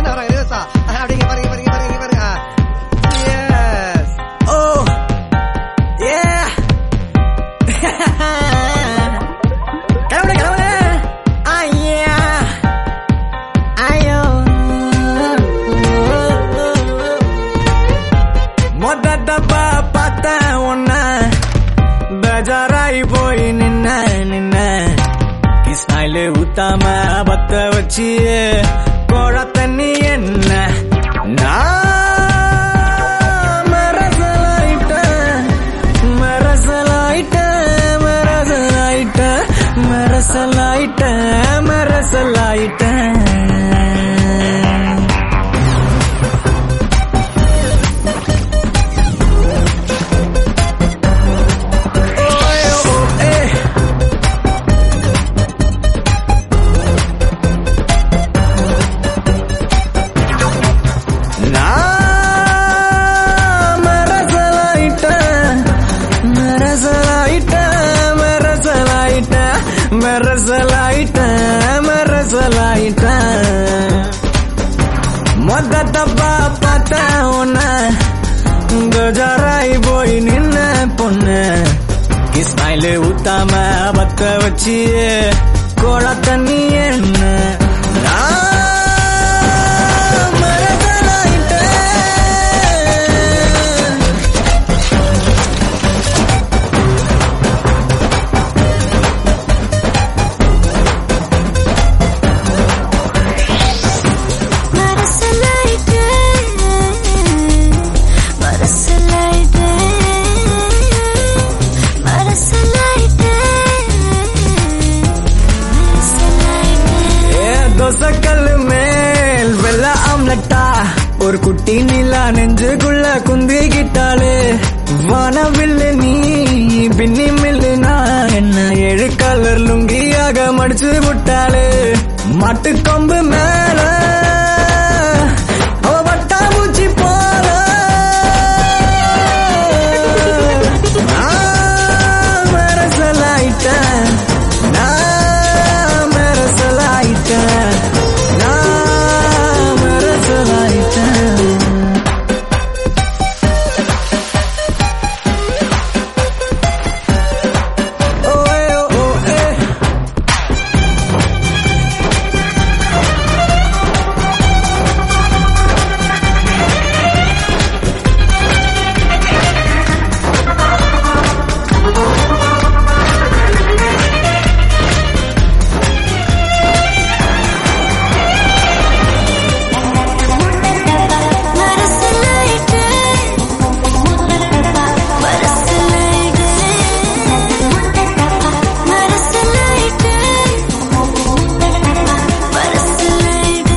இருந்து வராங்க ரிவர்ஸா அப்படிங்க பாருங்க பாருங்க பாருங்க பாருங்க எஸ் ஓ ஏ கடவுளே கடவுளே ஐயா ஐயோ மொத்த தப்பா பார்த்தேன் உன்ன பேஜாராய் போய் நின்ன நின்ன கிஸ்மாயில ஊத்தாம பத்த வச்சு கோழ தண்ணி என்ன நான் மரசலாயிட்டேன் மரசலாயிட்டேன் மரசலாயிட்டேன் மரசலாயிட்டேன் மரசலாயிட்டேன் ஓய் ஓ ஏ நான் மரசலாயிட்டேன் மரசலாயிட்டேன் மரசலாயிட்டேன் மரசலாயிட்டேன் மரசலாயிட்டேன் மொத்த தப்பா பார்த்தேன் உன்ன கஜாராய் போய் நின்ன பொண்ணு கிஸ்மாயில ஊத்தாம பத்த வச்சு கோழ தண்ணி என்ன நான் மரசலாயிட்டேன் மரசலாயிட்டே மரசலாயிட்டே மரசலாயிட்டே மரசலாயிட்டே ஏ தோசைக்கல் மேல் வெள்ள ஆம்லெட்டா ஒரு குட்டி நிலா நெஞ்சுக்குள்ள குந்திக்கிட்டாளே வானவில்லு நீ பின்னி மில்லுனா என்ன ஏழு கலர் லுங்கியாக மடிச்சு விட்டாளே மாட்டுக்கொம்பு மேல அவ வட்டாம்பூச்சி போல நான் மரசலாயிட்டேன் நான் மரசலாயிட்டேன் நான் மரசலாயிட்டேன் ஓ ஏ ஓ ஏ மரசலாயிட்டே மரசலாயிட்டே மரசலாயிட்டே மரசலாயிட்டே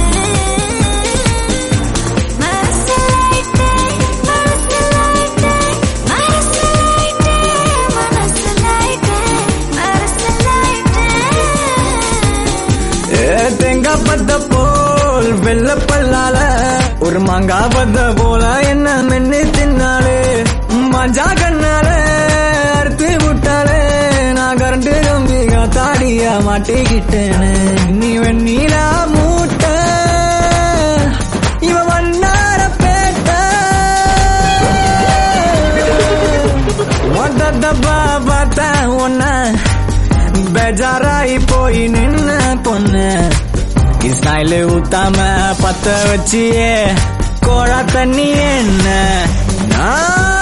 மரசலாயிட்டே மரசலாயிட்டே மரசலாயிட்டே மரசலாயிட்டே மரசலாயிட்டே ஏ தேங்காய் பத்த போல் வெள்ள பல்லால ஒரு மாங்காய் பத்த போல என்ன மென்னு தின்னாலே மஞ்சா கண்ணால அறுத்து விட்டாலே நான் கரண்ட் கம்பி காத்தாடியா மாட்டிக்கிட்டேனே நீ வெண்ணீரா மூட்டை இவ வண்ணார பேட்ட மொத்தப்பா பார்த்தேன் உன்ன பேஜாராய் போய் நின்ன பொண்ணு கிஸ்னாயில ஊத்தாம பத்த வச்சியே கோழா தண்ணி என்ன நான்